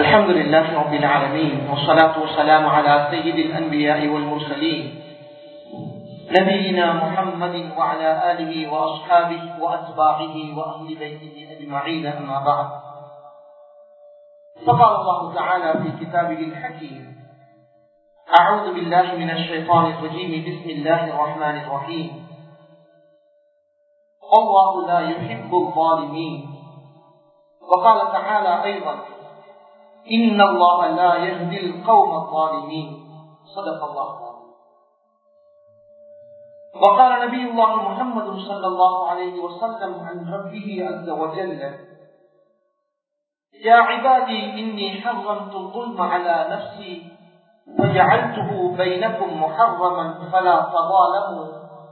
الحمد لله رب العالمين والصلاة والسلام على سيد الأنبياء والمرسلين نبينا محمد وعلى آله وأصحابه وأتباعه وأهل بيته أجمعين أما بعد فقال الله تعالى في كتابه الحكيم أعوذ بالله من الشيطان الرجيم بسم الله الرحمن الرحيم والله لا يحب الظالمين وقال تعالى أيضا إن الله لا يهدي القوم الظالمين صدق الله وقال نبي الله محمد صلى الله عليه وسلم عن ربه عز وجل يا عبادي إني حرمت الظلم على نفسي وجعلته بينكم محرما فلا تظالموا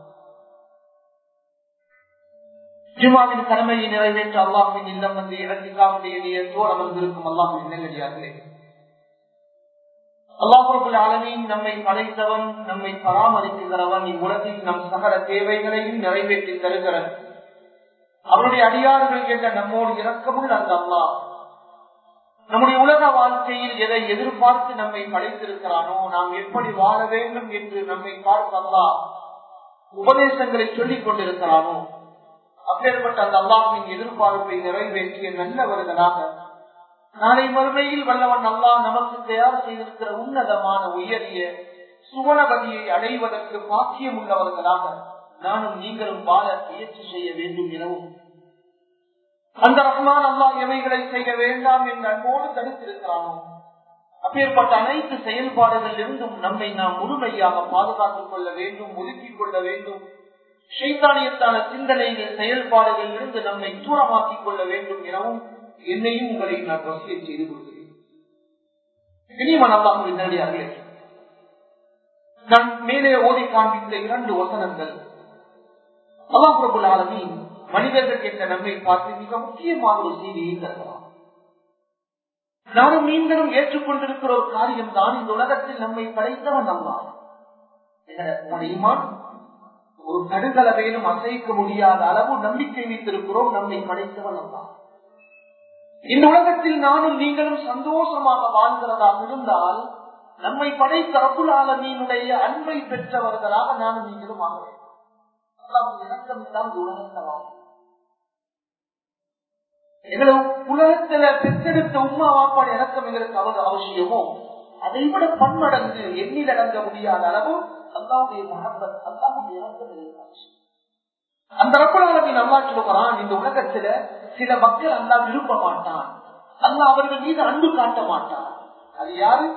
ஜுமாவின் கடமையை நிறைவேற்ற அல்லாஹின் இல்லம் வந்து இடத்திற்காவுடைய நியத்தோடு அமர்ந்திருக்கும் அல்லாஹின் நல்லடியார்களே அல்லாஹுரபுல் ஆலமின் நம்மை படைத்தவன் நம்மை பராமரிக்கிறவன் இவ்வுலகில் நம் சகல தேவைகளையும் நிறைவேற்றி தருகிறன் அவருடைய அடியார்கள் என்ற நம்மோடு இறக்கமுள்ள அந்த அல்லாஹ் நம்முடைய உலக வாழ்க்கையில் எதை எதிர்பார்த்து நம்மை படைத்திருக்கிறானோ நாம் எப்படி வாழ வேண்டும் என்று நம்மை பார்த்து அல்லாஹ் உபதேசங்களை சொல்லிக் கொண்டிருக்கிறானோ அப்பேற்பட்ட அந்த அல்லாஹின் எதிர்பார்ப்பை நிறைவேற்றிய நல்லவர்களாக நாளை மறுமையில் வல்லவன் அல்லாஹ் நமக்கு தயார் செய்திருக்கிற உன்னதமான உயரிய சுவனபதியை அடைவதற்கு பாக்கியம் உள்ளவர்களாக நானும் நீங்களும் வாழ முயற்சி செய்ய வேண்டும் எனவும் அந்த ரஹ்மான் அல்லாஹ் எவைகளை செய்ய வேண்டாம் என்று அன்போடு தடுத்திருக்கிறானோ அப்பேற்பட்ட அனைத்து செயல்பாடுகளில் இருந்தும் நம்மை நாம் முழுமையாக பாதுகாத்துக் கொள்ள வேண்டும் ஒதுக்கிக் கொள்ள வேண்டும் சைத்தானியத்தான சிந்தனைகள் செயல்பாடுகளில் இருந்து நம்மை தூரமாக்கிக் கொள்ள வேண்டும் எனவும் என்னையும் உங்களை நான் வசியை செய்து கொள்கிறேன் இனிமன் அல்லாஹுவின் நேரடியார்களே நான் மேலே ஓதி காண்பித்த இரண்டு வசனங்கள் அல்லாஹ் பிரபுல் ஆலமின் மனிதர்கள் என்ற நம்மை பார்த்து மிக முக்கியமான ஒரு செய்தியை தருகிறார் நானும் நீங்களும் ஏற்றுக்கொண்டிருக்கிற ஒரு காரியம் தான் இந்த உலகத்தில் நம்மை படைத்தவன் அல்லா ஈமான் ஒரு கடுகளவையிலும் அசைக்க முடியாத அளவு நம்பிக்கை வைத்திருக்கிறோம் நம்மை படைத்தவன் அல்லா இந்த உலகத்தில் நானும் நீங்களும் சந்தோஷமாக வாழ்கிறதாக இருந்தால் நம்மை படைத்த ரபுல் ஆலமீனுடைய அன்பை பெற்றவர்களாக நானும் நீங்களும் ஆக வேண்டும் இறக்கம் தான் உலகத்தை வாழும் எங்களை உலகத்துல பெற்றெடுத்த உமா வாப்பாடு இறக்கம் எங்களுக்கு அவங்க அவசியமோ அதை விட பன்மடங்கு எண்ணில் அடங்க முடியாத அளவு அல்லாவுடைய மகபத் அல்லாவுடைய இறக்கம் அந்த ரப்பலாளத்தின் அல்லா சொல்லுகிறான் இந்த உலகத்துல சில மக்கள் அல்லா விரும்ப மாட்டான் அல்லா அவர்கள் மீது அன்பு காட்ட மாட்டான் அது யாரு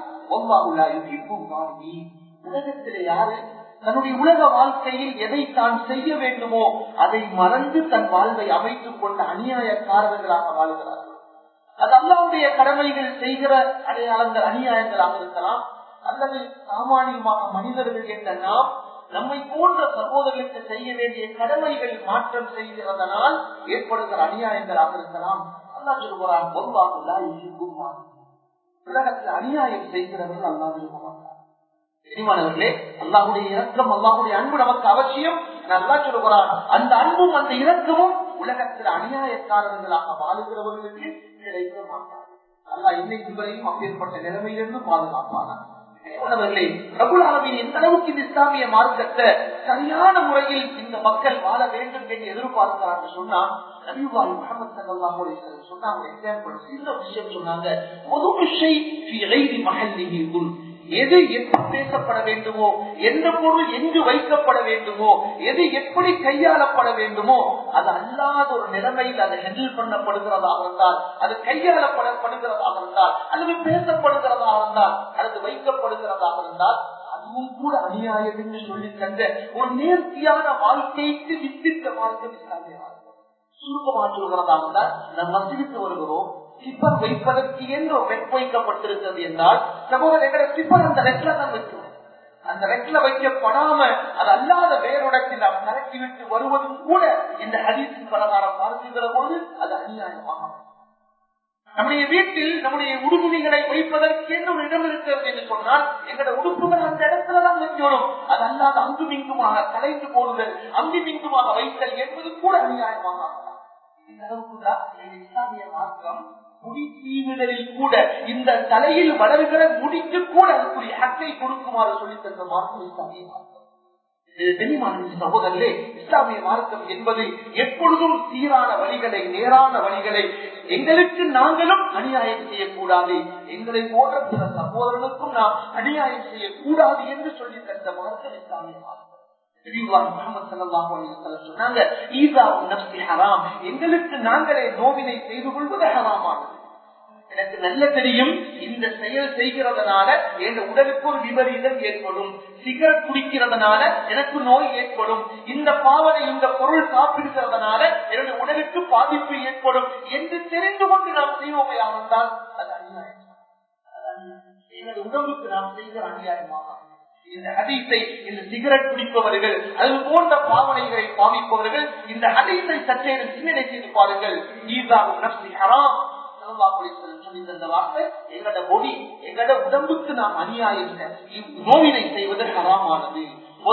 உலகத்தில யாரு தன்னுடைய உலக வாழ்க்கையில் எதை தான் செய்ய வேண்டுமோ அதை மறந்து தன் வாழ்வை அமைத்துக் கொண்ட அநியாயக்காரர்களாக வாழ்கிறார்கள் அது அல்லாவுடைய கடமைகள் செய்கிற அடையாளங்கள் அநியாயங்களாக இருக்கலாம் அல்லது சாமானியமாக மனிதர்கள் என்ற நாம் நம்மை போன்ற சகோதரர்களுக்கு செய்ய வேண்டிய கடமைகள் மாற்றம் செய்கிறதனால் ஏற்படுகிற அநியாயங்களாக இருக்கலாம் அல்லா சொல்கிறான் பொதுவாக உலகத்தில் அநியாயம் செய்கிறவர்கள் அல்லா விரும்ப மாட்டார் தெரியுமானவர்களே அல்லாஹுடைய இரக்கம் அல்லாஹுடைய அன்பு நமக்கு அவசியம் நல்லா சொல்லுகிறான் அந்த அன்பும் அந்த இரக்கமும் உலகத்தில் அநியாயக்காரர்களாக வாழுகிறவர்களுக்கு கிடைக்க மாட்டார் அல்லா இன்னைக்கு வரையும் அப்பேற்பட்ட நிலைமையிலிருந்து பாதுகாப்பானார் மாணவர்களே பிரபுல் ஆலமின் எந்த அளவுக்கு இந்த இஸ்லாமிய மார்க்கத்தை சரியான முறையில் இந்த மக்கள் வாழ வேண்டும் என்று எதிர்பார்க்கிறாங்க சொன்னா நபிவாய் முகமது சல்லாஹ் சொன்னாங்க எக்ஸாம்பிள் சின்ன விஷயம் சொன்னாங்க பொது விஷயம் மகல் எது எப்படி பேசப்பட வேண்டுமோ எந்த பொருள் எங்கு வைக்கப்பட வேண்டுமோ எது எப்படி கையாளப்பட வேண்டுமோ அது அல்லாத ஒரு நிலைமையில் அது ஹெண்டில் பண்ணப்படுகிறதாக இருந்தால் அது கையாளப்படப்படுகிறதாக இருந்தால் அல்லது பேசப்படுகிறதாக இருந்தால் அல்லது வைக்கப்படுகிறதாக இருந்தால் அதுவும் கூட அநியாயம் என்று சொல்லி தந்த ஒரு நேர்த்தியான வாழ்க்கைக்கு வித்திட்ட மார்க்கம் இஸ்லாமிய சுருக்கமாக சொல்கிறதாக இருந்தால் நம் மசிதிக்கு வருகிறோம் சிப்பர் வைப்பதற்கு என்று வெட் வைக்கப்பட்டிருக்கிறது என்றால் சகோதரர் எங்களை சிப்பர் அந்த ரெட்ல தான் வைக்கிறோம் அந்த ரெட்ல வைக்கப்படாம அது அல்லாத வேறுடத்தில் நாம் கலக்கி விட்டு வருவதும் கூட இந்த ஹதீசின் பிரகாரம் பார்க்கின்ற போது அது அநியாயமாக நம்முடைய வீட்டில் நம்முடைய உடுமுடிகளை வைப்பதற்கு என்று ஒரு இடம் இருக்கிறது என்று சொன்னால் எங்களோட உடுப்புகள் அந்த இடத்துலதான் வைக்கணும் அது அல்லாத அங்கும் இங்குமாக கலைந்து போடுதல் அங்கும் இங்குமாக வைத்தல் என்பது கூட அநியாயமாக இந்த அளவுக்கு தான் இஸ்லாமிய மார்க்கம் முடி சீவுதலில் கூட இந்த தலையில் வளர்கிற முடிக்கு கூட அதுக்குரிய ஹக்கை கொடுக்குமாறு சொல்லி தந்த மார்க்கம் இஸ்லாமிய மார்க்கம் சகோதரர்களே இஸ்லாமிய மார்க்கம் என்பது எப்பொழுதும் சீரான வழிகளை நேரான வழிகளை எங்களுக்கு நாங்களும் அநியாயம் செய்யக்கூடாது எங்களை போன்ற பிற சகோதரர்களுக்கும் நாம் அநியாயம் செய்யக்கூடாது என்று சொல்லி தந்த மார்க்கம் இஸ்லாமிய மார்க்கம் எங்களுக்கு நாங்களே நோவினை செய்து கொள்வது ஹராமானது எனக்கு நல்ல தெரியும் இந்த செயல் செய்கிறதுனால என் உடலுக்கு ஒரு விபரீதம் ஏற்படும் சிகரெட் குடிக்கிறதுனால எனக்கு நோய் ஏற்படும் இந்த பாவனை இந்த பொருள் சாப்பிடுகிறதுனால என்னுடைய உடலுக்கு பாதிப்பு ஏற்படும் என்று தெரிந்து கொண்டு நாம் செய்வோமே இருந்தால் அது அநியாயம் எனது உடம்புக்கு நாம் செய்கிற அநியாயமாக இந்த ஹதீஸை இந்த சிகரெட் குடிப்பவர்கள் அது போன்ற பாவனைகளை பாவிப்பவர்கள் இந்த ஹதீஸை சற்றே சிந்தனை செய்து பாருங்கள் ஈசாவும் நப்சி ஹராம் எங்கட பொடி எங்கட உடம்புக்கு நாம் அநியாயம் நோவினை செய்வது ஹராமானது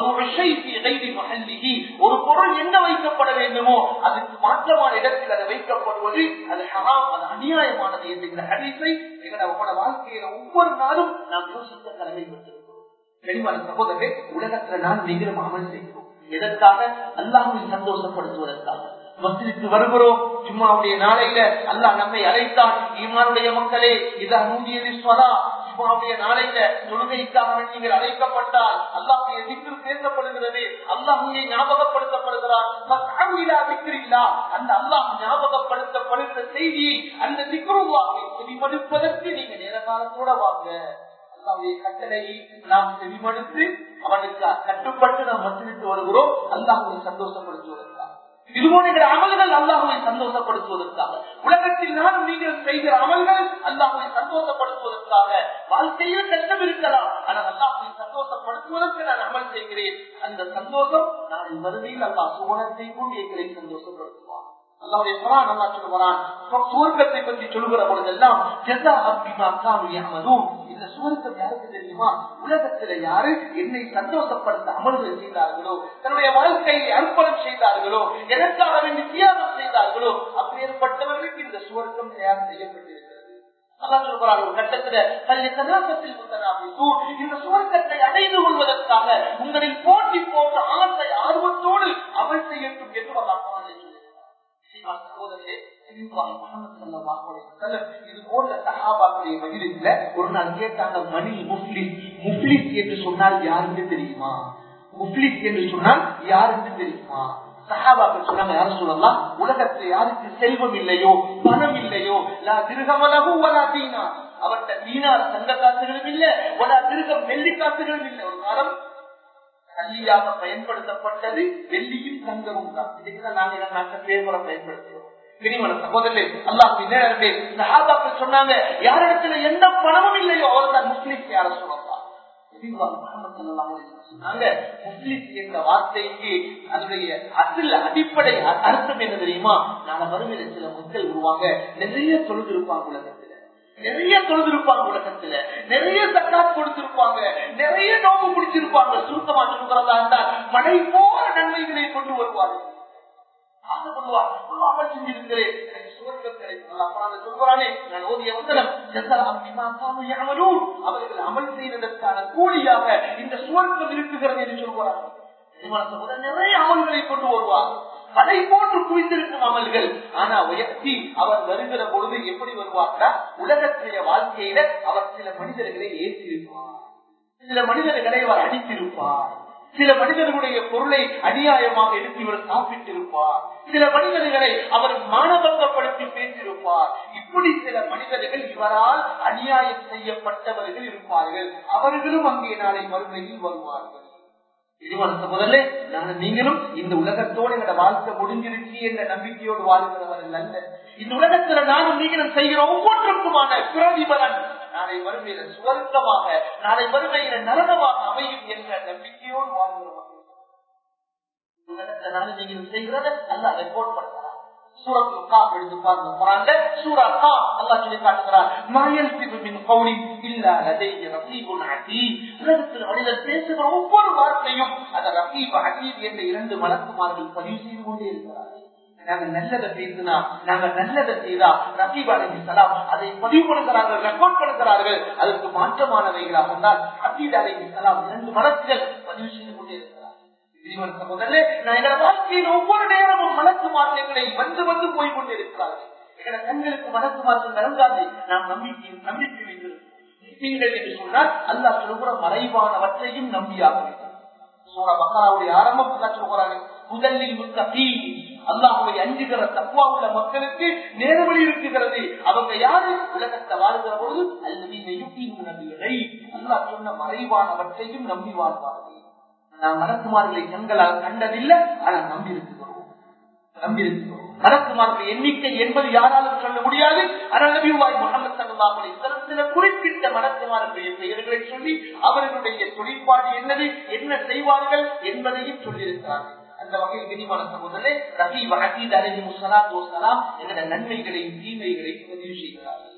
ஒரு பொருள் எங்க வைக்கப்பட வேண்டுமோ அதுக்கு மாற்றமான இடத்தில் அது வைக்கப்படுவது அது ஹராம் அது அநியாயமானது என்கிற ஹதீஸை எங்களோட வாழ்க்கையில ஒவ்வொரு நாளும் நாம் யோசிக்க கடமை பெற்றிருக்கிறோம் வெளிமான சகோதரே உலகத்துல நான் நீங்களும் அமல் செய்கிறோம் எதற்காக அல்லாஹுவை சந்தோஷப்படுத்துவதற்காக மஸ்ஜிதுக்கு வருகிறோம் ஜும்மாவுடைய நாளையில அல்லாஹ் நம்மை அழைத்தான் ஈமானுடைய மக்களே இதா நூதியது ஸ்வரா ஜும்மாவுடைய நாளையில தொழுகைக்காக நீங்கள் அழைக்கப்பட்டால் அல்லாஹுடைய திக்கு பேசப்படுகிறது அல்லாஹுடைய ஞாபகப்படுத்தப்படுகிறார் அந்த அல்லாஹ் ஞாபகப்படுத்தப்படுகிற செய்தியை அந்த திக்குருவாவை செவிமடுப்பதற்கு நீங்க நேர காலத்தோட வாங்க அல்லாவுடைய கட்டளையை நாம் செவிமடுத்து அவனுக்கு கட்டுப்பட்டு நாம் மசித்து வருகிறோம் அல்லாஹுவை சந்தோஷப்படுத்துவதற்காக இதுபோன்ற அமல்கள் அல்லாஹுவை சந்தோஷப்படுத்துவதற்காக உலகத்தில் நானும் நீங்கள் செய்கிற அமல்கள் அல்லாஹுவை சந்தோஷப்படுத்துவதற்காக வாழ்க்கையில் கஷ்டம் இருக்கலாம் ஆனால் அல்லாஹுவை சந்தோஷப்படுத்துவதற்கு நான் அமல் செய்கிறேன் அந்த சந்தோஷம் நாளை மறுமையில் அல்லாஹ் சுவனத்தை கொண்டு எங்களை சந்தோஷப்படுத்துவான் அல்லாவுடைய குரான் அல்லா சொல்லுவான் சுவர்க்கத்தை பற்றி சொல்லுகிற பொழுதெல்லாம் இந்த சுவர்க்கம் யாருக்கு தெரியுமா உலகத்துல யாரு என்னை சந்தோஷப்படுத்த அமல்கள் செய்தார்களோ தன்னுடைய வாழ்க்கையை அர்ப்பணம் செய்தார்களோ எதற்காக வேண்டி தியாகம் செய்தார்களோ அப்பேற்பட்டவர்களுக்கு இந்த சுவர்க்கம் தயார் செய்யப்பட்டிருக்கிறது இந்த சுவர்க்கத்தை அடைந்து கொள்வதற்காக உங்களில் போட்டி போன்ற ஆசை ஆர்வத்தோடு அமல் செய்யட்டும் என்று ஒரு நாள் கேட்டாங்க மணி முப்ளிஸ் முப்ளிஸ் என்று சொன்னால் யாருக்கு தெரியுமா முப்ளிஸ் என்று சொன்னால் யாருக்கு தெரியுமா சஹாபாக்கள் சொன்னாங்க யாரும் சொல்லலாம் உலகத்தில் யாருக்கு செல்வம் இல்லையோ பணம் இல்லையோ லா திருகமலகும் வலா தீனா அவர்கிட்ட தீனார் தங்க காசுகளும் இல்ல வலா திருகம் வெள்ளி காசுகளும் இல்லை ஒரு காலம் கல்லியாக பயன்படுத்தப்பட்டது வெள்ளியும் தங்கமும் தான் இதுக்குதான் நாங்க எங்க நாட்டை பேப்பரை பயன்படுத்துறோம் பிரிவன சகோதரே அல்லாஹ் சொன்னாங்க யாரிடத்துல எந்த பணமும் இல்லையோ அவர் தான் முஸ்லிம் யார சொல்லலாம் என்ற வார்த்தைக்கு அதனுடைய அசில் அடிப்படை அர்த்தம் என்ன தெரியுமா நாளை வறுமையில சில மக்கள் உருவாங்க நிறைய தொழுது இருப்பாங்க உலகத்துல நிறைய தொழுதிருப்பாங்க உலகத்துல நிறைய தக்காத் கொடுத்திருப்பாங்க நிறைய நோம்பு பிடிச்சிருப்பாங்க சுருக்கமா சொல்லுகிறதா இருந்தால் மழை போற நன்மைகளை கொண்டு வருவார்கள் அவர்கள் அமல் செய்வதற்கான கூலியாக இந்த சுவர்க்கம் இருக்குகிறது என்று சொல்கிறார்கள் நிறைய அமல்களை கொண்டு வருவார் அதை போன்று குவிந்திருக்கும் அமல்கள் ஆனா உயர்த்தி அவர் வருகிற பொழுது எப்படி வருவார்னா உலகத்திய வாழ்க்கையில அவர் சில மனிதர்களை ஏற்றிருப்பார் சில மனிதர்களை அவர் அடித்திருப்பார் சில மனிதர்களுடைய பொருளை அநியாயமாக எடுத்து இவர் சாப்பிட்டிருப்பார் சில மனிதர்களை அவர் மானபங்கப்படுத்தி பேசியிருப்பார் இப்படி சில மனிதர்கள் இவரால் அநியாயம் செய்யப்பட்டவர்கள் இருப்பார்கள் அவர்களும் அங்கே நாளை மறுமையில் வருவார்கள் முதல்ல நான் நீங்களும் இந்த உலகத்தோடு எங்களோட வாழ்க்கை முடிஞ்சிருச்சு என்ற நம்பிக்கையோடு வாழ்கிறவர்கள் அல்ல இந்த உலகத்துல நானும் நீங்களும் செய்கிற ஒவ்வொன்றுக்குமான பிரதிபலன் நாளை வறுமையில சுவர்க்கமாக நாளை வறுமையில நரகமாக அமையும் என்ற நம்பிக்கையோடு வாழ்கிறவர்கள் உலகத்துல நானும் நீங்களும் செய்கிறத அல்ல அதை போட்படுத்தலாம் ஒவ்வொரு வார்த்தையும் அந்த ரகீப் அகீப் என்ற இரண்டு வழக்குமார்கள் பதிவு செய்து கொண்டே இருக்கிறார்கள் நாங்க நல்லதை பேசினா நாங்க நல்லதை செய்தா ரகீப் அலி சலாம் அதை பதிவு பண்ணுகிறார்கள் ரெக்கார்ட் பண்ணுகிறார்கள் அதற்கு மாற்றமானவைகளாக இருந்தால் ரகீப் அலி சலாம் இரண்டு மலக்குகள் பதிவு செய்து கொண்டே இருக்கிறார் முதல்ல நான் எங்க வாழ்க்கையில் ஒவ்வொரு நேரமும் மலக்கு மாற்றங்களை வந்து வந்து போய் கொண்டிருக்கிறார்கள் எங்க கண்களுக்கு மனசு மாற்றம் நடந்தாது நாம் நம்பிக்கை நம்பிக்கை வைத்திருக்கிறோம் நீங்கள் என்று சொன்னால் அல்லா சொல்கிற மறைவானவற்றையும் நம்பியாக வேண்டும் சூரா பக்கராவுடைய ஆரம்பம் அல்லா சொல்கிறாங்க முதலில் முத்தகி அல்லாஹுவை அஞ்சுகிற தக்குவா உள்ள மக்களுக்கு நேர்வழி இருக்குகிறது அவங்க யாரு உலகத்தை வாழ்கிற பொழுது அல்லது அல்லா சொன்ன மறைவானவற்றையும் நம்பி வாழ்வார்கள் நாம் மலக்குமார்களை கண்களால் கண்டதில்லை ஆனா நம்பி இருக்கிறோம் நம்பி இருக்கிறோம் மலக்குமார்கள் எண்ணிக்கை என்பது யாராலும் சொல்ல முடியாது ஆனால் நபிவாய் முகமது சல்லாஹலை சில குறிப்பிட்ட மலக்குமார்களுடைய பெயர்களை சொல்லி அவர்களுடைய தொழிற்பாடு என்னது என்ன செய்வார்கள் என்பதையும் சொல்லியிருக்கிறார்கள் அந்த வகையில் விரிவான சகோதரே ரவி வகீத் அலஹி முசலாத் வசலாம் என்ற நன்மைகளையும் தீமைகளையும் பதிவு செய்கிறார்கள்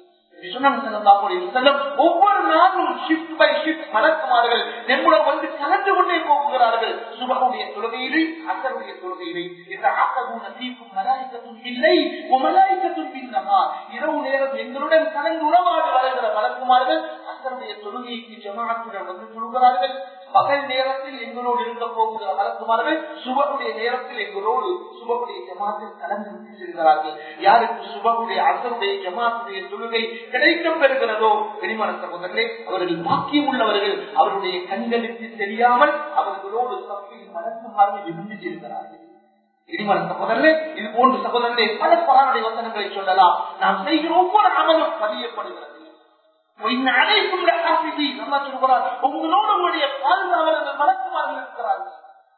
ஒவ்வொரு நாளும் ஷிப்ட் பை ஷிப்ட் மலக்குமார்கள் நம்முடன் வந்து கலந்து கொண்டே போகிறார்கள் சுபகுடைய தொழுகையிலே அசருடைய தொழுகையிலே என்ற அசகு நசீக்கும் மலாய்க்கத்தும் இல்லை மலாய்க்கத்தும் பின்னமா இரவு நேரம் எங்களுடன் கலந்து உறவாடு வருகிற மலக்குமார்கள் அசருடைய தொழுகைக்கு ஜமாத்துடன் வந்து சொல்கிறார்கள் பகல் நேரத்தில் எங்களோடு இருக்க போகிற மலக்குமார்கள் சுபகுடைய நேரத்தில் எங்களோடு சுபகுடைய ஜமாத்தில் கலந்து விட்டு செல்கிறார்கள் யாருக்கு சுபகுடைய அசருடைய ஜமாத்துடைய தொழுகை கிடைக்கப் பெறுகிறதோ வெளிமான சகோதரர்களே அவர்கள் பாக்கியம் உள்ளவர்கள் அவருடைய கண்களுக்கு தெரியாமல் அவர்களோடு தப்பில் மலக்குமார்கள் இருந்து செல்கிறார்கள் இடிமன சகோதரர்களே இது போன்ற சகோதரர்களே பல பரானுடைய வசனங்களை சொல்லலாம் நாம் செய்கிற ஒவ்வொரு அமலும் பதியப்படுகிறது உங்களோடு உங்களுடைய பாதுகாவலர்கள் மலக்குமார்கள் இருக்கிறார்கள்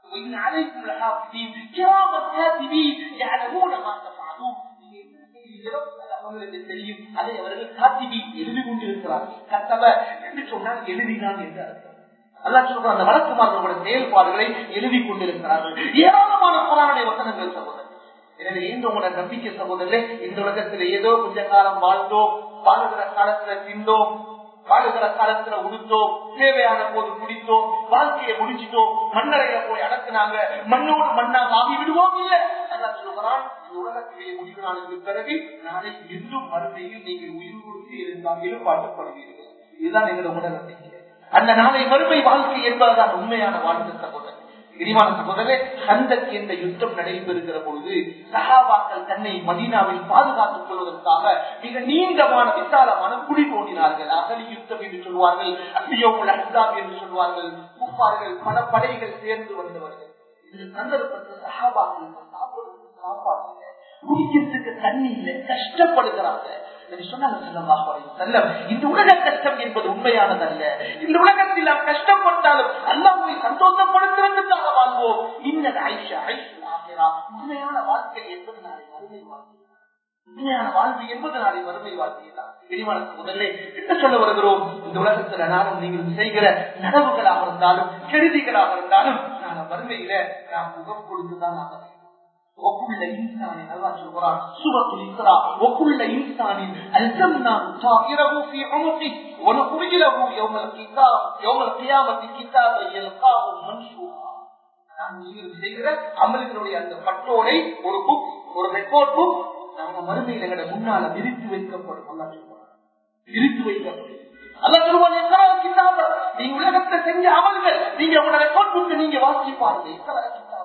தெரியும் அதை அவர்கள் காத்திவி எழுதி கொண்டிருக்கிறார்கள் கத்தவ என்று சொன்னால் எழுதினான் என்று அர்த்தம் அல்லா சொல்ற அந்த வழக்குமார்களுடைய செயல்பாடுகளை எழுதி கொண்டிருக்கிறார்கள் ஏராளமான புறானுடைய வசனங்கள் சகோதரர் எனவே இந்த உங்களோட நம்பிக்கை சகோதரர்களே இந்த உலகத்துல ஏதோ கொஞ்ச காலம் வாழ்ந்தோம் வாழுகிற காலத்துல திண்டோம் வாழுகிற காலத்துல உடுத்தோம் தேவையான போது குடித்தோம் வாழ்க்கையை முடிச்சிட்டோம் மண்ணறையில போய் அடக்குனாங்க மண்ணோடு மண்ணாக ஆகி விடுவோம் இல்ல அதான் சொல்லுகிறான் உலகத்திலேயே முடிவு நாளுக்கு பிறகு நாளை இன்னும் மறுமையில் நீங்கள் உயிர் கொடுத்து இருந்தால் எழுப்பாட்டப்படுவீர்கள் இதுதான் எங்களோட உடல் நம்பிக்கை அந்த நாளை மறுமை வாழ்க்கை என்பதுதான் உண்மையான வாழ்க்கை சகோதரர் விரிவான சகோதரே சந்தக்கு என்ற யுத்தம் நடைபெறுகிற பொழுது சகாபாக்கள் தன்னை மதீனாவில் பாதுகாத்துக் கொள்வதற்காக மிக நீண்டமான விசாலமான குழி தோண்டினார்கள் அகலி யுத்தம் என்று சொல்வார்கள் அபியோகுல் அஹாப் என்று சொல்வார்கள் குப்பார்கள் பல படைகள் சேர்ந்து வந்தவர்கள் இந்த சந்தர்ப்பத்தில் சகாபாக்கள் சாப்பிடுவதற்கு சாப்பாடு குடிக்கிறதுக்கு தண்ணி இல்லை கஷ்டப்படுகிறாங்க இந்த உலக கஷ்டம் என்பது உண்மையானதல்ல இந்த உலகத்தில் நாம் கஷ்டப்பட்டாலும் அல்லாமை சந்தோஷப்படுத்துறதுக்காக வாழ்வோம் இன்னது ஐஷா ஐஷா உண்மையான வாழ்க்கை என்பது நாளை வறுமை வாழ்க்கை உண்மையான வாழ்வு என்பது நாளை வறுமை வாழ்க்கை தான் முதல்ல என்ன சொல்ல வருகிறோம் இந்த உலகத்துல நானும் நீங்கள் செய்கிற நனவுகளாக இருந்தாலும் கெடுதிகளாக இருந்தாலும் நாங்கள் வறுமையில நாம் முகம் கொடுத்துதான் நாங்கள் وكل إنسان الله سبحانه سورة الإسراء وكل إنسان ألزمناه طائره في عنقه ونخرج له يوم الكتاب يوم القيامة كتابا يلقاه منشورا செய்கிற அமல்களுடைய அந்த பட்டோரை ஒரு புக் ஒரு ரெக்கார்ட் புக் நாங்க மறுமையில் எங்கட முன்னால விரித்து வைக்கப்படும் அல்லா சொல்லுவாங்க விரித்து வைக்கப்படும் அல்லா சொல்லுவாங்க கிதாப நீங்க உலகத்தை செஞ்ச அமல்கள் நீங்க உங்களோட ரெக்கார்ட் புக் நீங்க வாசி பாருங்க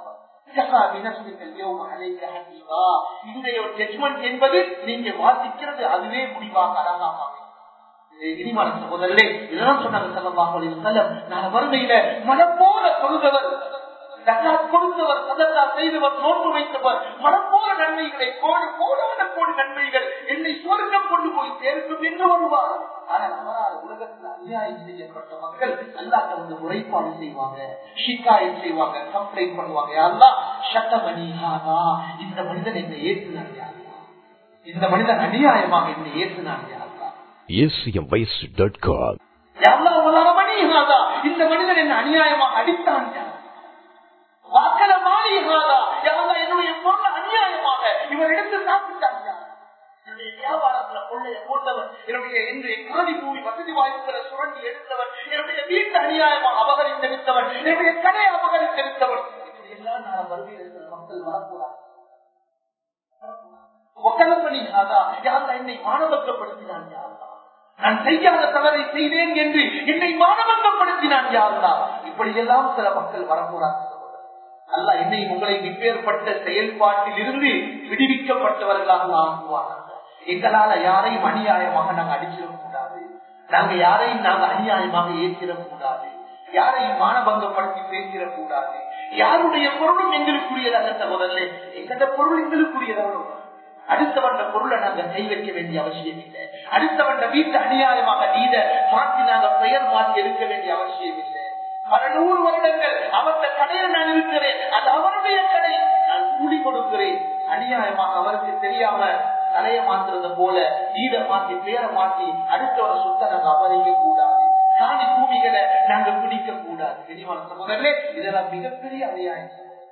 என்பது நீங்க வாசிக்கிறது அதுவே முடிவாக அழகாக இனிமான சகோதரே இதெல்லாம் சொன்னாங்க நான் வறுமையில மனம் போல சொல்லுதவர் கொடுத்தவர் சதக்கா செய்தவர் நோன்பு வைத்தவர் மனம் போல நன்மைகளை கோடு கோடான கோடி நன்மைகள் என்னை சுவர்க்கம் கொண்டு போய் சேர்க்கும் என்று வருவார் ஆனால் அவரால் உலகத்தில் அநியாயம் செய்யப்பட்ட மக்கள் அல்லாட்ட வந்து முறைப்பாடு செய்வாங்க ஷிக்காயம் செய்வாங்க கம்ப்ளைண்ட் பண்ணுவாங்க யாரெல்லாம் சட்டமணி ஆனா இந்த மனிதன் என்னை ஏற்றினார் யாருலா இந்த மனிதன் அநியாயமாக என்னை ஏற்றினார் யாருலா இந்த மனிதன் என்ன அநியாயமாக அடித்தான் வாக்கல மாளிகாதா என்னுடைய பொருள் அநியாயமாக இவர் எடுத்து சாப்பிட்டாங்க என்னுடைய வியாபாரத்துல கொள்ளைய போட்டவர் என்னுடைய இன்றைய காதி பூமி வசதி வாய்ப்புகளை சுரண்டி எடுத்தவர் என்னுடைய வீட்டு அநியாயமாக அபகரித்தெடுத்தவர் என்னுடைய கடை அபகரித்தெடுத்தவர் இப்படி எல்லாம் நான் வருகையில் இருக்கிற மக்கள் வரக்கூடாது ஒக்கலப்பணியாதா யாரா என்னை மாணவக்கப்படுத்தினான் யாரா நான் செய்யாத தவறை செய்தேன் என்று என்னை மானவங்கப்படுத்தினான் யாருனா இப்படியெல்லாம் சில மக்கள் வரப்போறாங்க அல்ல என்னை உங்களை இப்பேற்பட்ட செயல்பாட்டில் இருந்து விடுவிக்கப்பட்டவர்களாக ஆக்குவார்கள் எங்களால யாரையும் அநியாயமாக நாங்க அடிச்சிடக் கூடாது நாங்க யாரையும் நாங்க அநியாயமாக ஏற்றிடக் கூடாது யாரையும் மானபங்கப்படுத்தி பேசிடக் கூடாது யாருடைய பொருளும் எங்களுக்குரியதல்ல சகோதரர்களே எங்கட பொருள் எங்களுக்குரியதல்ல அடுத்தவண்ட பொருளை நாங்க கை வைக்க வேண்டிய அவசியம் இல்லை அடுத்தவண்ட வீட்டு அநியாயமாக நீத மாற்றி நாங்க பெயர் மாற்றி எடுக்க வேண்டிய அவசியம் இல்லை பல நூறு வருடங்கள் அவருடைய கடையில் நான் இருக்கிறேன் அது அவருடைய கடை நான் கூலி கொடுக்கிறேன் அநியாயமாக அவருக்கு தெரியாம தலைய மாத்துறது போல நீத மாற்றி பேரை மாற்றி அடுத்தவரை சுத்த நாங்க அவரைக்க கூடாது சாணி பூமிகளை நாங்க பிடிக்க கூடாது பெரியமான சகோதரர்களே இதெல்லாம் மிகப்பெரிய அநியாயம்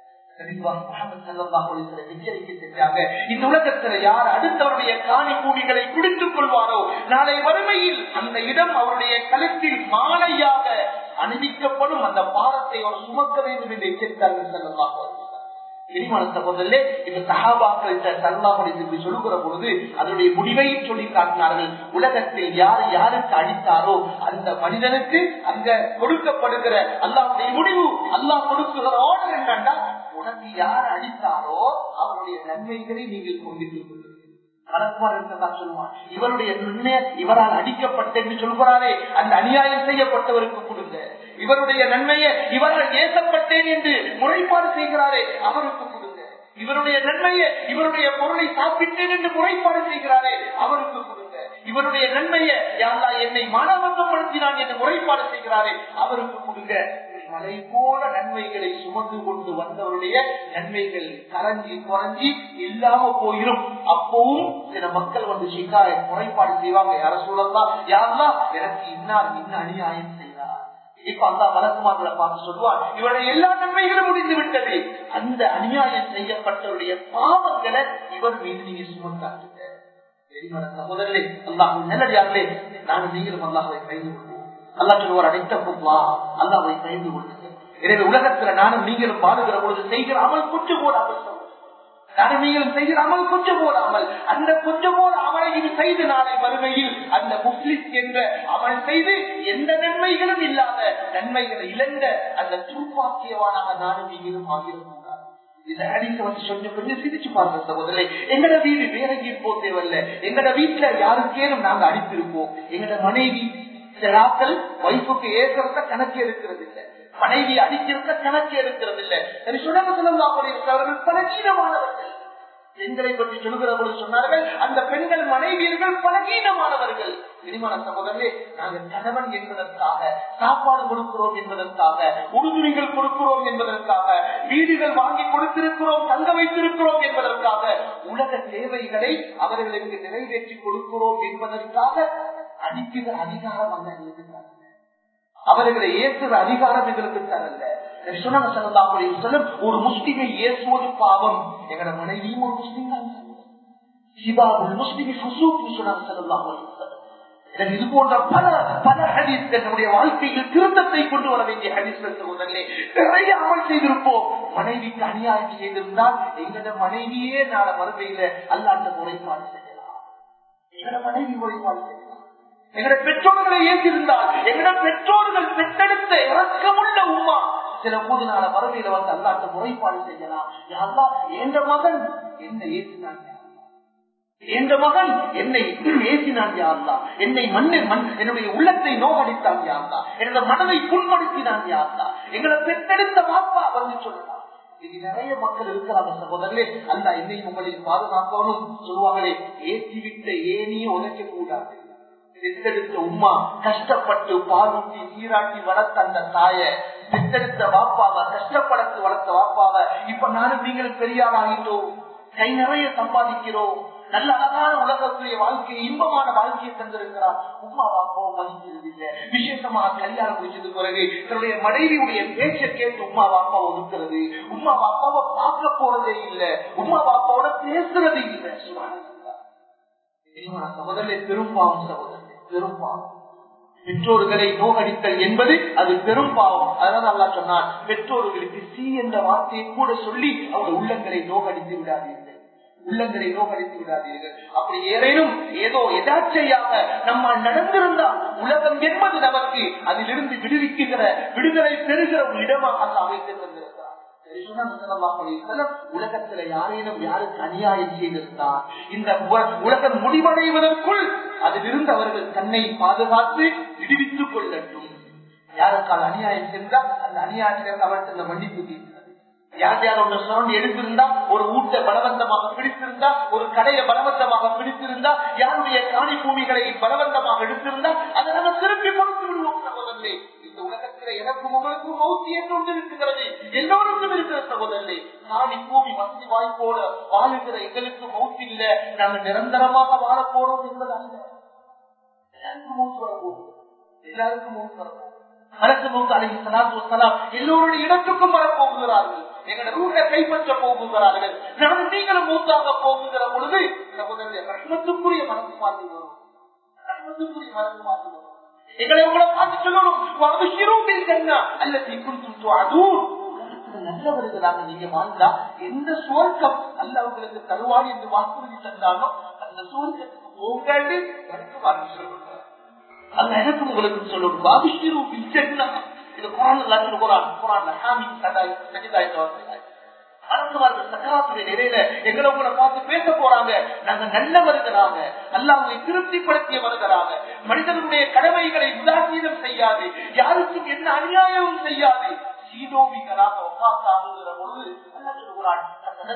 எச்சரிக்கை செஞ்சாங்க இந்த உலகத்துல யார் அடுத்தவருடைய காணி பூமிகளை பிடித்துக் கொள்வாரோ நாளை வறுமையில் அந்த இடம் அவருடைய கழுத்தில் மாலையாக அணிவிக்கப்படும் அந்த பாரத்தை அவர் சுமக்க வேண்டும் என்று எச்சரித்தார்கள் செல்லமாக பெருமான சகோதரே இந்த சகாபாக்கள்கிட்ட சல்லாஹ் இப்படி சொல்லுகிற பொழுது அதனுடைய முடிவையும் சொல்லி காட்டினார்கள் உலகத்தில் யார் யாருக்கு அடித்தாரோ அந்த மனிதனுக்கு அங்க கொடுக்கப்படுகிற அல்லாவுடைய முடிவு அல்லாஹ் கொடுக்குகிற ஆர்டர் என்னன்னா உனக்கு யார் அடித்தாரோ அவருடைய நன்மைகளை நீங்கள் கொண்டிருக்கிறீர்கள் இவருடைய இவரால் அடிக்கப்பட்ட என்று சொல்கிறாரே அந்த அநியாயம் செய்யப்பட்டவருக்கு கொடுங்க இவருடைய நன்மையை இவரால் ஏசப்பட்டேன் என்று முறைப்பாடு செய்கிறாரே அவருக்கு கொடுங்க இவருடைய நன்மையை இவருடைய பொருளை சாப்பிட்டேன் என்று முறைப்பாடு செய்கிறாரே அவருக்கு கொடுங்க இவருடைய நன்மையை யாரா என்னை மானவங்கப்படுத்தினான் என்று முறைப்பாடு செய்கிறாரே அவருக்கு கொடுங்க மலை போல நன்மைகளை சுமந்து கொண்டு வந்தவருடைய நன்மைகள் கரைஞ்சி குறைஞ்சி இல்லாம போயிடும் அப்பவும் சில மக்கள் வந்து சிக்காய முறைப்பாடு செய்வாங்க யார சொல்லலாம் யாரெல்லாம் எனக்கு இன்னார் இன்ன அநியாயம் செய்தார் இப்ப அந்த வழக்குமார்களை பார்த்து சொல்லுவார் இவருடைய எல்லா நன்மைகளும் முடிந்து விட்டது அந்த அநியாயம் செய்யப்பட்டவருடைய பாவங்களை இவர் மீது நீங்க சுமந்தாங்க சகோதரர்களே அல்லாஹ் நல்லடியார்களே நானும் நீங்களும் அல்லாஹை கைது கொள்வோம் அல்லா சொல்லுவார் அடைத்த பொருளா அல்லாவை பயந்து கொள்ளுங்க எனவே உலகத்துல நானும் நீங்களும் வாழுகிற பொழுது செய்கிற அமல் கொஞ்சம் போடாமல் நானும் நீங்களும் செய்கிற அமல் கொஞ்சம் போடாமல் அந்த கொஞ்சம் போல அமலை இது செய்து நாளை வறுமையில் அந்த முஸ்லிம் என்ற அமல் செய்து எந்த நன்மைகளும் இல்லாத நன்மைகளை இழந்த அந்த துர்ப்பாக்கியவானாக நானும் நீங்களும் ஆகியிருக்கூடாது இந்த ஹரிச வந்து கொஞ்சம் கொஞ்சம் சிரிச்சு பாருங்க சகோதரே எங்கட வீடு வேற எங்கேயும் போக தேவையில்ல எங்கட வீட்டுல யாருக்கேனும் நாங்க அடித்திருப்போம் எங்கட மனைவி சிலாக்கள் வைஃபுக்கு ஏற்கிறத கணக்கு எடுக்கிறது இல்ல மனைவி அடிக்கிறத கணக்கு எடுக்கிறது இல்ல அவர்கள் பலகீனமானவர்கள் பெண்களை பற்றி சொல்லுகிற பொழுது சொன்னார்கள் அந்த பெண்கள் மனைவியர்கள் பலகீனமானவர்கள் திருமண சகோதரே நாங்கள் கணவன் என்பதற்காக சாப்பாடு கொடுக்கிறோம் என்பதற்காக உறுதுணைகள் கொடுக்கிறோம் என்பதற்காக வீடுகள் வாங்கி கொடுத்திருக்கிறோம் தங்க வைத்திருக்கிறோம் என்பதற்காக உலக தேவைகளை அவர்களுக்கு நிறைவேற்றி கொடுக்கிறோம் என்பதற்காக அடிக்கிற அதிகாரம் அல்ல இருக்கிறார் அவர்களை ஏற்றுற அதிகாரம் எங்களுக்கு தரல ஒரு முஸ்லிமை ஏசுவது பாவம் எங்கட மனைவியும் ஒரு முஸ்லிம் தான் இது போன்ற பல பல ஹதீஸ்கள் நம்முடைய வாழ்க்கையில் திருத்தத்தை கொண்டு வர வேண்டிய ஹதீஸ்கள் சகோதரர்களே நிறைய அமல் செய்திருப்போம் மனைவிக்கு அநியாயம் செய்திருந்தால் எங்கட மனைவியே நாள மறுமையில அல்லாண்ட முறைப்பாடு செய்யலாம் எங்கட மனைவி முறைப்பாடு செய்யலாம் எங்கட பெற்றோர்களை ஏற்றிருந்தால் எங்கட பெற்றோர்கள் பெற்றெடுத்த இறக்கமுள்ள உமா சில போது நாள மறுமையில வந்து அல்லாட்ட முறைப்பாடு செய்யலாம் அல்லா எந்த மகன் என்ன ஏற்றினான் எந்த மகன் என்னை ஏசினான் யாருலா என்னை மண்ணை மண் என்னுடைய உள்ளத்தை நோகடித்தான் யாருலா என்னோட மனதை புண்படுத்தினான் யாருலா எங்களை பெற்றெடுத்த வாப்பா வந்து சொல்லலாம் இது நிறைய மக்கள் இருக்கிறாங்க சகோதரர்களே அல்ல என்னையும் உங்களையும் பாதுகாக்கணும் சொல்லுவாங்களே ஏற்றிவிட்ட ஏனியே உழைக்க கூடாது பெற்றெடுத்த உமா கஷ்டப்பட்டு பாலூட்டி சீராட்டி வளர்த்த அந்த தாய பெற்றெடுத்த வாப்பாவ கஷ்டப்படத்து வளர்த்த வாப்பாவ இப்ப நானும் நீங்கள் பெரியார் ஆகிட்டோம் கை நிறைய சம்பாதிக்கிறோம் நல்ல அழகான உலகத்துடைய வாழ்க்கையை இன்பமான வாழ்க்கையை தந்திருக்கிறார் உமா வாப்பாவும் மதிக்கிறது இல்லை விசேஷமாக கல்யாணம் முடிச்சது பிறகு தன்னுடைய மனைவியுடைய பேச்ச கேட்டு உமா வாப்பா ஒதுக்கிறது உமா வாப்பாவை பார்க்க போறதே இல்லை உமா வாப்பாவோட பேசுறதே இல்லை சகோதரே பெரும்பாவம் சகோதரர் பெரும்பாவம் பெற்றோர்களை நோகடித்தல் என்பது அது பெரும் பாவம் அதனால அல்லா சொன்னான் பெற்றோர்களுக்கு சி என்ற வார்த்தையை கூட சொல்லி அவங்க உள்ளங்களை நோகடித்து விடாதீர்கள் உள்ளங்களை நோகடித்து விடாதீர்கள் அப்படி ஏதேனும் ஏதோ எதாச்சையாக நம்மால் நடந்திருந்தால் உலகம் என்பது நமக்கு அதிலிருந்து விடுவிக்கின்ற விடுதலை பெறுகிற ஒரு இடமாக அல்ல அமைத்து தந்திருக்கிறார் உலகத்துல யாரேனும் யாருக்கு அநியாயம் செய்திருந்தார் இந்த உலகம் முடிவடைவதற்குள் அதிலிருந்து அவர்கள் தன்னை பாதுகாத்து விடுவித்துக் கொள்ளட்டும் யாருக்கால் அநியாயம் சென்றால் அந்த அநியாயத்திற்கு அவருக்கு இந்த மன்னிப்பு தீர்க்கிறது யார் யார் ஒன்று சுரண்டு எடுத்திருந்தா ஒரு ஊட்ட பலவந்தமாக பிடித்திருந்தா ஒரு கடையை பலவந்தமாக பிடித்திருந்தா யாருடைய காணி பூமிகளை பலவந்தமாக எடுத்திருந்தா அதை நம்ம திருப்பி கொடுத்து விடுவோம் சகோதரே இந்த உலகத்தில் எனக்கும் உங்களுக்கும் மௌத்தி என்று ஒன்று இருக்கிறது எல்லோருக்கும் இருக்கிற சகோதரே காணி பூமி வசதி வாய்ப்போட வாழுகிற எங்களுக்கு மௌத்தி இல்ல நாங்க நிரந்தரமாக வாழ போறோம் என்பது அல்ல எல்லாருக்கும் மௌத்து வரப்போகுது எல்லாருக்கும் மௌத்து வரப்போகுது எல்லோருடைய இடத்துக்கும் வரப்போகிறார்கள் எங்களோட ரூட்டை கைப்பற்ற போகுகிறார்கள் நான் நீங்களும் மூத்தாக போகுகிற பொழுது ரத்னத்துக்குரிய மனசு மாற்றி வரும் ரத்னத்துக்குரிய மனசு மாற்றி வரும் எங்களை உங்களை பார்த்து சொல்லணும் அல்லது குந்தும் நல்லவர்களாக நீங்க வாழ்ந்தா எந்த சுவர்க்கம் அல்ல அவங்களுக்கு தருவாடி என்று வாக்குறுதி தந்தாலும் அந்த சுவர்க்கத்துக்கு போகாது எனக்கு வாங்கி சொல்லுங்க அல்ல எனக்கு உங்களுக்கு சொல்லணும் பாபிஷிரு பிச்சன்னா இது குரான் எல்லாத்தையும் குரான் குரான் ஹாமி அரசுமார்கள் சக்கராத்துடைய நிலையில எங்களை உங்களை பார்த்து பேச போறாங்க நாங்க நல்லவர்களாக அல்லாஹை திருப்திப்படுத்தியவர்களாக மனிதனுடைய கடமைகளை உதாசீனம் செய்யாது யாருக்கும் என்ன அநியாயமும் செய்யாது சீதோமிகளாக ஒப்பாத்தாகுகிற பொழுது அல்ல சொல்கிறான்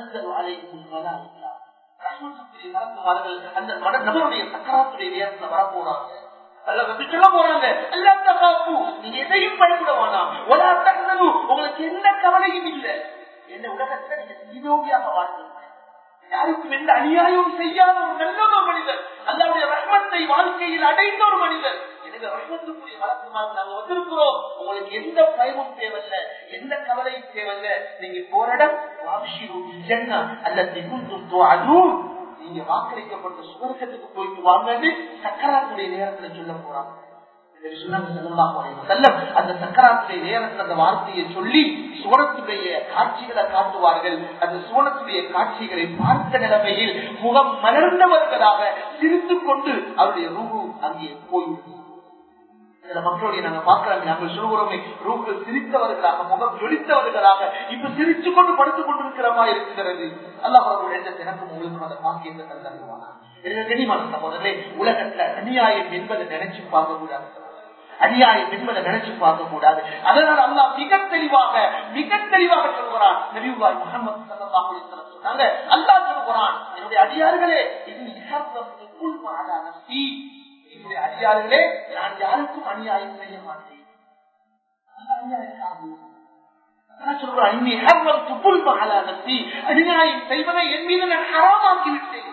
அந்த நபருடைய சக்கராத்துடைய நேரத்தில் வரப்போறாங்க சொல்ல போறாங்க நீங்க எதையும் பயப்பட வேணாம் உங்களுக்கு எந்த கவலையும் இல்லை என்ன உலகத்துல நீங்க சீதோவியாக வாழ்ந்தீங்க யாருக்கும் எந்த அநியாயமும் செய்யாத ஒரு நல்ல ஒரு மனிதர் அல்லாவுடைய ரஹ்மத்தை வாழ்க்கையில் அடைந்த ஒரு மனிதர் எனவே ரஹ்மத்துக்குரிய வழக்கமாக நாங்க வந்திருக்கிறோம் உங்களுக்கு எந்த பயமும் தேவையில்ல எந்த கவலையும் தேவையில்ல நீங்க போரிடம் அல்லது அதுவும் நீங்க வாக்களிக்கப்பட்ட சுவர்க்கத்துக்கு போயிட்டு வாங்கன்னு சக்கராத்துடைய நேரத்துல சொல்ல போறாங்க அந்த சக்கராத்துடைய நேரத்தில் அந்த வார்த்தையை சொல்லி சுவனத்துடைய காட்சிகளை காட்டுவார்கள் அந்த சுவனத்துடைய காட்சிகளை பார்த்த நிலைமையில் முகம் மலர்ந்தவர்களாக சிரித்துக் கொண்டு அவருடைய ரூபு அங்கே போய்விடும் சில மக்களுடைய நாங்க பார்க்கலாம் நாங்கள் சொல்கிறோமே ரூக்கள் சிரித்தவர்களாக முகம் ஜொலித்தவர்களாக இப்ப சிரிச்சு கொண்டு படுத்துக் கொண்டிருக்கிற மாதிரி இருக்கிறது அல்லாஹ் எந்த தினக்கும் உங்களுக்கு அந்த பாக்கியத்தை தந்தருவானா தெரியுமான சகோதரே உலகத்துல அநியாயம் என்பதை நினைச்சு பார்க்க கூடாது அநியாயம் என்பதை நினைச்சு பார்க்க கூடாது அதனால் அல்லாஹ் மிக தெளிவாக மிக தெளிவாக சொல்கிறான் நபிவாய் முகமது சல்லாஹ் சொன்னாங்க அல்லாஹ் சொல்கிறான் என்னுடைய அடியார்களே இது என்னுடைய அடியார்களே நான் யாருக்கும் அநியாயம் செய்ய மாட்டேன் அநியாயம் செய்வதை என் மீது நான் ஹராமாக்கி விட்டேன்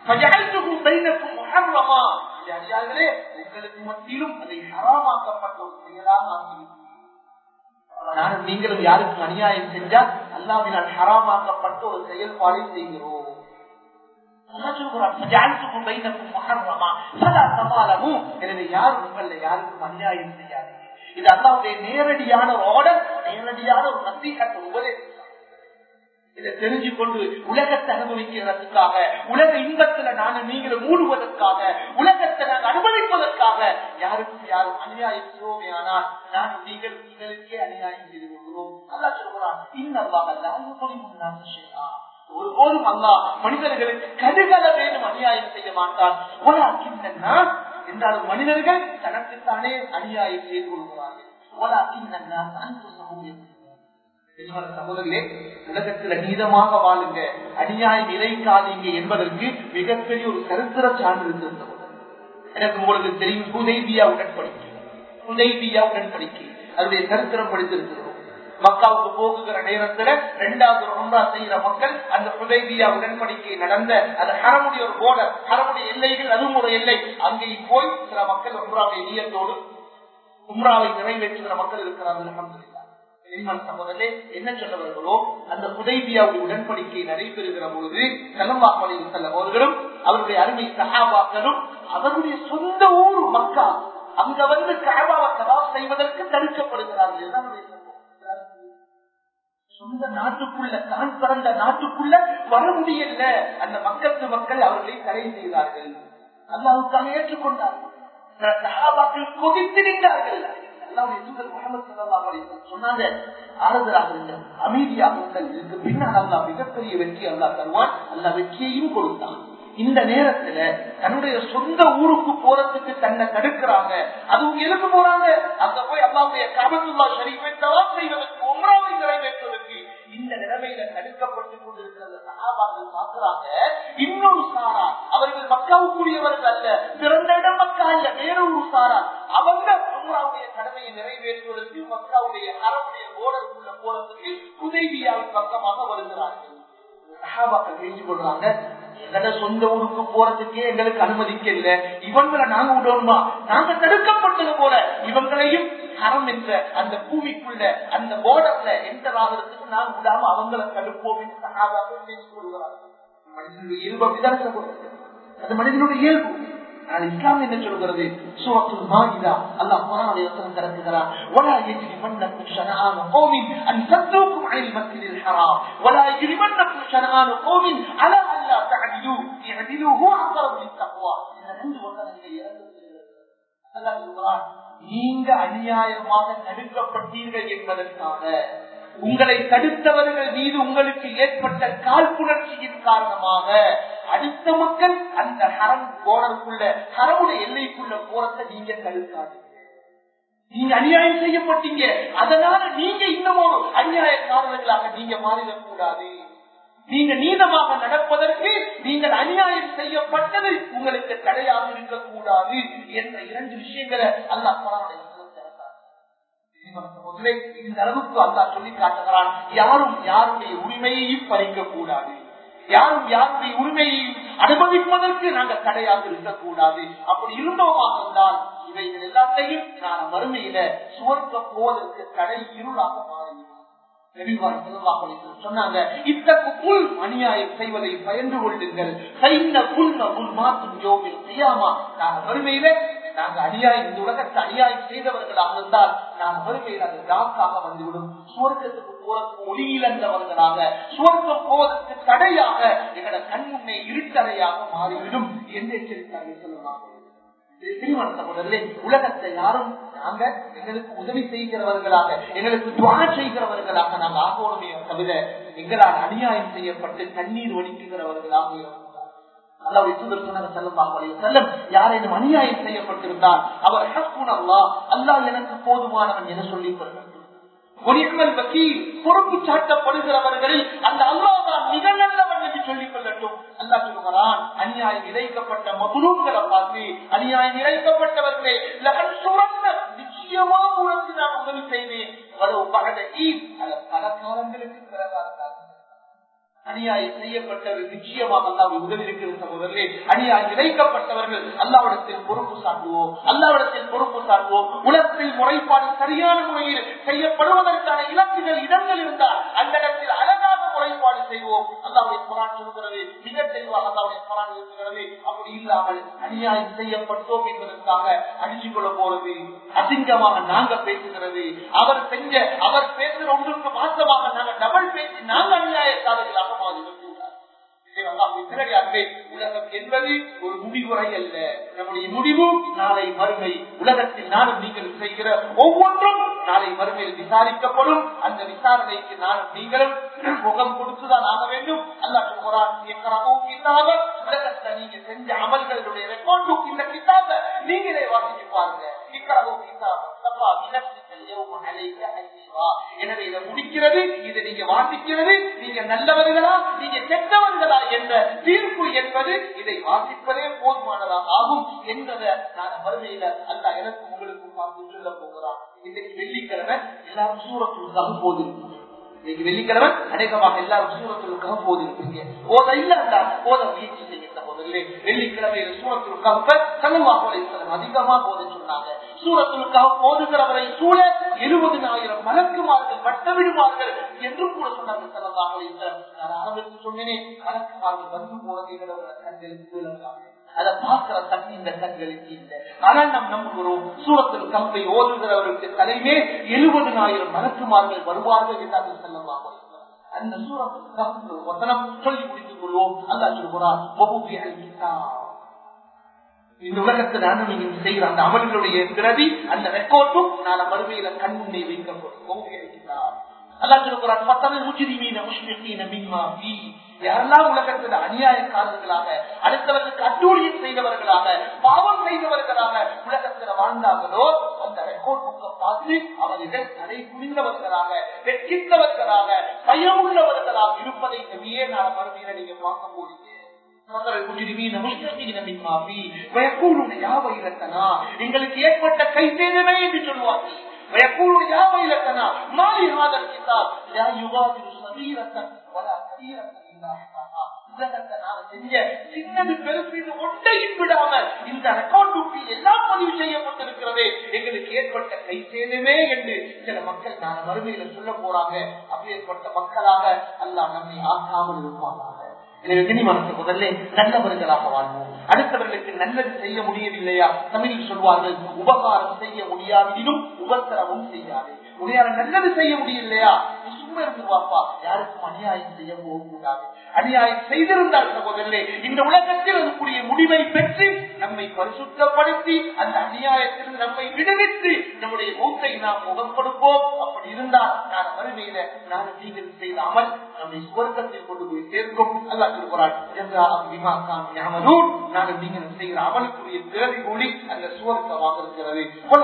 அடியார்களே உங்களுக்கு மத்தியிலும் அதை ஹராமாக்கப்பட்ட ஒரு செயலாக ஆக்கிவிட்டேன் நானும் நீங்களும் யாருக்கும் அநியாயம் செஞ்சால் அல்லாவினால் ஹராமாக்கப்பட்ட ஒரு செயல்பாடை செய்கிறோம் எனவே யாரும் உங்கள யாருக்கும் அநியாயம் செய்யாது இது அல்லாவுடைய நேரடியான ஒரு ஆர்டர் நேரடியான ஒரு நசீகத் உபதேசம் இதை தெரிஞ்சு கொண்டு உலகத்தை அனுபவிக்கிறதுக்காக உலக இன்பத்துல நானும் நீங்களும் மூடுவதற்காக உலகத்தை நாங்கள் அனுபவிப்பதற்காக யாருக்கும் யாரும் அநியாயம் செய்வோமே ஆனால் நானும் நீங்கள் உங்களுக்கே அநியாயம் செய்து கொள்கிறோம் அல்லா சொல்கிறான் இன்னல்லாக ஒருபோதும் அல்லா மனிதர்களுக்கு கடுகல வேண்டும் அநியாயம் செய்ய மாட்டான் என்றாலும் மனிதர்கள் தனக்குத்தானே அநியாயம் செய்து கொள்கிறார்கள் சகோதரர்களே உலகத்தில் நீதமாக வாழுங்க அநியாயம் இறைக்காதீங்க என்பதற்கு மிகப்பெரிய ஒரு சரித்திர சான்று இருக்கிறது எனக்கு உங்களுக்கு தெரியும் புதைபியா உடன்படிக்கை புதைபியா உடன்படிக்கை அதனுடைய சரித்திரம் படித்திருக்கிறோம் மக்காவுக்கு போகுகிற நேரத்துல இரண்டாவது ஒன்றா செய்யற மக்கள் அந்த புதைபியா உடன்படிக்கை நடந்த அது ஹரமுடைய ஒரு போர்டர் ஹரமுடைய எல்லைகள் அதுவும் ஒரு எல்லை அங்கே போய் சில மக்கள் உம்ராவுடைய நீயத்தோடு உம்ராவை நிறைவேற்றுகிற மக்கள் இருக்கிறார்கள் சகோதரே என்ன சொல்லவர்களோ அந்த புதைபியாவுடைய உடன்படிக்கை நடைபெறுகிற பொழுது செல்லம்பாப்பளி செல்லம் அவர்களும் அவருடைய அருமை சகாபாக்களும் அவருடைய சொந்த ஊர் மக்கா அங்க வந்து கழபாவை தவா செய்வதற்கு தடுக்கப்படுகிறார்கள் சொந்த நாட்டுக்குள்ள தான் பிறந்த நாட்டுக்குள்ள வர முடியல அந்த மக்கத்து மக்கள் அவர்களை தடை செய்தார்கள் அல்லாவுக்காக ஏற்றுக்கொண்டார்கள் சஹாபாக்கள் கொதித்து நின்றார்கள் அல்லாவுடைய தூதர் முகமது ஸல்லல்லாஹு அலைஹி வஸல்லம் சொன்னாங்க ஆறுதலாக இருங்கள் அமைதியாக இருங்கள் இதுக்கு பின்னால் அல்லாஹ் மிகப்பெரிய வெற்றி அல்லாஹ் தருவான் அல்லாஹ் வெற்றியையும் கொடுத்தான் இந்த நேரத்துல தன்னுடைய சொந்த ஊருக்கு போறதுக்கு தன்னை தடுக்கிறாங்க அதுவும் எதுக்கு போறாங்க அங்க போய் அல்லாவுடைய காபத்துல்லா ஷரீஃபை தவாப் செய்வதற்கு உம்ராவை நிறைவேற்றுவதற்கு இந்த நிலைமையில தடுக்கப்பட்டு கொண்டிருக்கிற அந்த சகாபாக்கள் பார்க்கிறாங்க இன்னொரு சாரா அவர்கள் மக்காவுக்குரியவர்கள் அல்ல பிறந்த இடம் மக்கா இல்ல வேறொரு சாரா அவங்க உம்ராவுடைய கடமையை நிறைவேற்றுவதற்கு மக்காவுடைய அறவுடைய போர்டருக்குள்ள போறதுக்கு உதவியாவின் பக்கமாக வருகிறார்கள் சகாபாக்கள் பேசிக் கொள்றாங்க எங்கட சொந்த ஊருக்கு போறதுக்கே எங்களுக்கு அனுமதிக்கல இவங்களை நாங்க விடணுமா நாங்க தடுக்கப்பட்டது போல இவங்களையும் ஹரம் என்ற அந்த பூமிக்குள்ள அந்த போர்டர்ல என்டர் ஆகிறதுக்கு நாங்க விடாம அவங்களை தடுப்போம் என்று சகாபாக்கள் பேசிக் கொள்கிறார்கள் மனிதனுடைய இயல்பு அப்படிதான் சகோதரர் அது மனிதனுடைய இயல்பு ஆனால் இஸ்லாம் என்ன சொல்கிறது சூரத்துல் மாயிதா அல்லாஹ் குர்ஆனில் வசனம் திறக்குகிறார் ولا يجرمنكم شنآن قوم أن صدوكم عن المسجد الحرام ولا يجرمنكم شنآن قوم على أن لا تعدلوا اعدلوا هو أقرب للتقوى இந்த ரெண்டு வசனங்களை அல்லாஹ் சொல்கிறான் நீங்க அநியாயமாக தடுக்கப்பட்டீர்கள் என்பதற்காக உங்களை தடுத்தவர்கள் மீது உங்களுக்கு ஏற்பட்ட காழ்ப்புணர்ச்சியின் காரணமாக அடுத்த மக்கள் அந்த ஹரம் போனருக்குள்ள ஹரமுடைய எல்லைக்குள்ள போறத நீங்க தடுக்காதீங்க நீங்க அநியாயம் செய்யப்பட்டீங்க அதனால நீங்க இன்னும் ஒரு அநியாயக்காரர்களாக நீங்க மாறிடக்கூடாது நீங்க நீதமாக நடப்பதற்கு நீங்கள் அநியாயம் செய்யப்பட்டது உங்களுக்கு தடையாக இருக்கக்கூடாது என்ற இரண்டு விஷயங்களை அல்லாஹ் குரானுடைய இந்த அளவுக்கு அல்லா சொல்லி காட்டுகிறான் யாரும் யாருடைய உரிமையையும் பறிக்க கூடாது யாரும் யாருடைய உரிமையையும் அனுமதிப்பதற்கு நாங்கள் தடையாக இருக்கக்கூடாது அப்படி இருந்தோமாக இருந்தால் இவைகள் எல்லாத்தையும் நான் வறுமையில சுவர்க்க போவதற்கு தடை இருளாக மாறிவிடும் சொன்னாங்க இத்தக்கு புல் அநியாயம் செய்வதை பயந்து கொள்ளுங்கள் நாங்க வறுமையில நாங்க அநியாயம் இந்த உலகத்தை அநியாயம் செய்தவர்களாக இருந்தால் நாங்க வறுமையில் அது டாக்காக வந்துவிடும் சுவர்க்கத்துக்கு போறதுக்கு ஒளி இழந்தவர்களாக சுவர்க்கம் போவதற்கு தடையாக எங்களோட கண் முன்னே இருட்டறையாக மாறிவிடும் என்று எச்சரித்தார்கள் சொல்லலாம் உலகத்தை யாரும் நாங்க எங்களுக்கு உதவி செய்கிறவர்களாக எங்களுக்கு துவா செய்கிறவர்களாக நாங்கள் ஆகோணுமே தவிர எங்களால் அநியாயம் செய்யப்பட்டு கண்ணீர் ஒழிக்குகிறவர்களாக யாரேனும் அநியாயம் செய்யப்பட்டிருந்தால் அவர் அல்லாஹ் எனக்கு போதுமானவன் என சொல்லி பொறுப்பு சாட்டப்படுகிறவர்களில் அந்த அல்லாதான் மிக நல்லவன் என்று சொல்லிக் கொள்ளட்டும் அல்லா சொல்லுகிறான் அநியாயம் இழைக்கப்பட்ட மகுலூன்களை பார்த்து அநியாயம் இழைக்கப்பட்டவர்களே நிச்சயமா உனக்கு நான் உதவி செய்வேன் பல காலங்களுக்கு பிறகு அநியாயம் செய்யப்பட்டவர்கள் நிச்சயமாக அல்லாவை உதவி இருக்கிற சகோதரர்களே அநியாயம் இணைக்கப்பட்டவர்கள் அல்லாவிடத்தில் பொறுப்பு சாட்டுவோம் அல்லாவிடத்தில் பொறுப்பு சாட்டுவோம் உலகத்தில் முறைப்பாடு சரியான முறையில் செய்யப்படுவதற்கான இலக்குகள் இடங்கள் இருந்தால் அந்த இடத்தில் அழகாக முறைப்பாடு செய்வோம் அல்லாவுடைய குரான் சொல்கிறது மிக தெளிவாக அல்லாவுடைய குரான் இருக்கிறது அப்படி இல்லாமல் அநியாயம் செய்யப்பட்டோம் என்பதற்காக அடிச்சு கொள்ள போறது அசிங்கமாக நாங்க பேசுகிறது அவர் செஞ்ச அவர் பேசுற ஒன்றுக்கு மாற்றமாக நாங்க டபுள் பேசி நாங்க அநியாயக்காரர்களாக உலகம் என்பது ஒரு முடிவுரை அல்ல நம்முடைய முடிவு நாளை மறுமை உலகத்தில் நானும் நீங்கள் செய்கிற ஒவ்வொன்றும் நாளை மறுமையில் விசாரிக்கப்படும் அந்த விசாரணைக்கு நானும் நீங்களும் முகம் கொடுத்துதான் ஆக வேண்டும் அல்லா சொல்கிறான் உலகத்தை நீங்க செஞ்ச அமல்களுடைய ரெக்கார்ட் புக் இந்த கிட்டாப நீங்களே வாசிச்சு பாருங்க இக்கரவும் எனவே இதை முடிக்கிறது இதை நீங்க வாசிக்கிறது நீங்க நல்லவர்களா நீங்க கெட்டவர்களா என்ற தீர்ப்பு என்பது இதை வாசிப்பதே போதுமானதாக ஆகும் என்பதை நான் வறுமையில அல்ல எனக்கு உங்களுக்கு பார்த்து சொல்ல போகிறான் இன்னைக்கு வெள்ளிக்கிழமை எல்லாரும் சூரத்துக்காக போது இன்னைக்கு வெள்ளிக்கிழமை அநேகமாக எல்லாரும் சூரத்துக்காக போது இருக்கீங்க போத இல்ல போத முயற்சி செய்கின்ற போதில்லை வெள்ளிக்கிழமையில சூரத்துக்காக கலமாக அதிகமா போதை சொன்னாங்க சூரத்துக்காக போதுகிறவரை சூழ எழுபதினாயிரம் மலக்குமார்கள் வட்டமிடுவார்கள் என்று கூட சொன்னாங்க செல்லமாக நான் ஆரம்பித்து சொன்னேனே மலக்குமார்கள் வந்து போனதை கண்களுக்கு அதை பார்க்கிற தண்ணி இந்த கண்களுக்கு இல்லை ஆனால் நாம் நம்புகிறோம் சூரத்தில் கம்பை ஓதுகிறவருக்கு தலைமே எழுபதினாயிரம் மலக்குமார்கள் வருவார்கள் என்று செல்லமாக அந்த சூரத்துக்கு ஒரு வசனம் சொல்லி முடித்துக் கொள்வோம் அல்லாஹ் சொல்கிறார் "வபுதிஅ الكتاب." இந்த உலகத்தில் நானும் நீங்க செய்கிற அந்த அமல்களுடைய பிரதி அந்த ரெக்கார்டும் நாளை மறுமையில கண் முன்னே வைக்கப்படும் வபுதிஅ الكتاب. அல்லாஹ் சொல்கிறார் "ஃபத்தல் முஜ்ரிமீன முஷ்ஃபிகீன மிம்மா ஃபீ." யாரெல்லாம் உலகத்தில் அநியாயக்காரர்களாக அடுத்தவர்களுக்கு அட்டூழியம் செய்தவர்களாக பாவம் செய்தவர்களாக உலகத்தில் வாழ்ந்தார்களோ அந்த ரெக்கார்ட் புக்கை பார்த்து அவர்கள் தலை குனிந்தவர்களாக வெட்கித்தவர்களாக பயமுள்ளவர்களாக இருப்பதை நபியே நான் மறுமையில நீங்க பார்க்க போறீங்க எங்களுக்கு ஏற்பட்ட கை சேதமே என்று சொல்லுவார்கள் ويقول يا ويلتنا ما لهذا الكتاب لا يغادر صغيرة ولا كبيرة إلا أحصاها உலகத்தை நாங்க செஞ்ச சின்னது பெருசு ஒன்றையும் விடாம இந்த ரெக்கார்ட் புக்கில் எல்லாம் பதிவு செய்யப்பட்டிருக்கிறது எங்களுக்கு ஏற்பட்ட கை சேதமே என்று சில மக்கள் நாங்க மறுமையில சொல்ல போறாங்க அப்படியேற்பட்ட மக்களாக அல்லாஹ் நம்மை ஆக்காமல் இருப்பாங்க எனவே திணிமனத்து முதல்ல நல்லவர்களாக வாழ்வோம் அடுத்தவர்களுக்கு நல்லது செய்ய முடியவில்லையா தமிழில் சொல்வார்கள் உபகாரம் செய்ய முடியாவிடினும் உபத்திரமும் செய்யாது உடையார நல்லது செய்ய முடியலையா நீ சும்மா இருந்துருவாப்பா யாருக்கும் அநியாயம் செய்ய போகக்கூடாது அநியாயம் செய்திருந்தால் சகோதரர்களே இந்த உலகத்தில் அதுக்குரிய முடிவை பெற்று நம்மை பரிசுத்தப்படுத்தி அந்த அநியாயத்தில் நம்மை விடுவித்து நம்முடைய மூத்தை நாம் முகம் கொடுப்போம் அப்படி இருந்தால் நான் வறுமையில நான் நீங்கள் செய்த அமல் நம்மை சுவர்க்கத்தில் கொண்டு போய் சேர்க்கும் அல்லா திருக்குறான் நான் நீங்கள் செய்கிற அமலுக்குரிய பிறவி கூலி அந்த சுவர்க்கமாக இருக்கிறது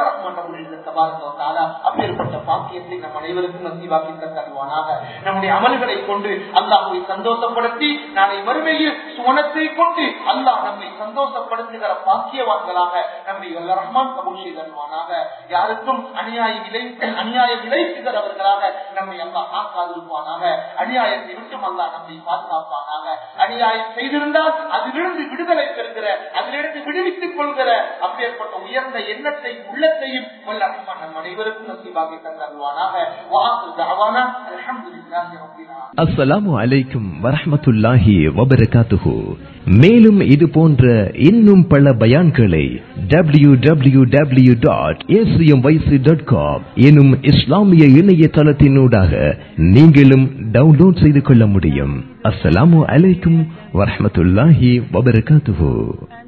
அப்பேற்பட்ட பாக்கியத்தை நம் அனைவருக்கும் நசிவாக்கி தருவானாக நம்முடைய அமல்களை கொண்டு அல்லாஹை சந்தோஷப்படுத்தி நாளை மறுமையில் சுவனத்தை கொண்டு அல்லாஹ் நம்மை சந்தோஷப்படுத்துகிற பாக்கியவான்களாக நம்மை ரஹ்மான் கபூல் செய்தருவானாக யாருக்கும் அநியாயம் விளை அநியாயம் விளைவிக்கிறவர்களாக நம்மை அல்லாஹ் காக்காதிருப்பானாக அநியாயத்தை விட்டும் அல்லாஹ் நம்மை பாதுகாப்பானாக அநியாயம் செய்திருந்தால் அதிலிருந்து விடுதலை பெறுகிற அதிலிருந்து விடுவித்துக் கொள்கிற அப்பேற்பட்ட உயர்ந்த எண்ணத்தை உள்ளத்தையும் வல்ல ரஹ்மான் நம் அனைவருக்கும் நசீபாக்கி தந்தருவானாக வாக்கு தாவானா அல்ஹம்துலில்லாஹி ரப்பில் ஆலமீன் அஸ்ஸலாமு அலைக்கும் வரஹ்மத்துல்லாஹி வபரகாத்துஹு மேலும் இது போன்ற இன்னும் பல பயான்களை W W W dot dot com எனும் இஸ்லாமிய இணையதளத்தினூடாக நீங்களும் டவுன்லோட் செய்து கொள்ள முடியும் அஸ்ஸலாமு அலைக்கும் வரஹ்மத்துல்லாஹி வபரகாத்துஹு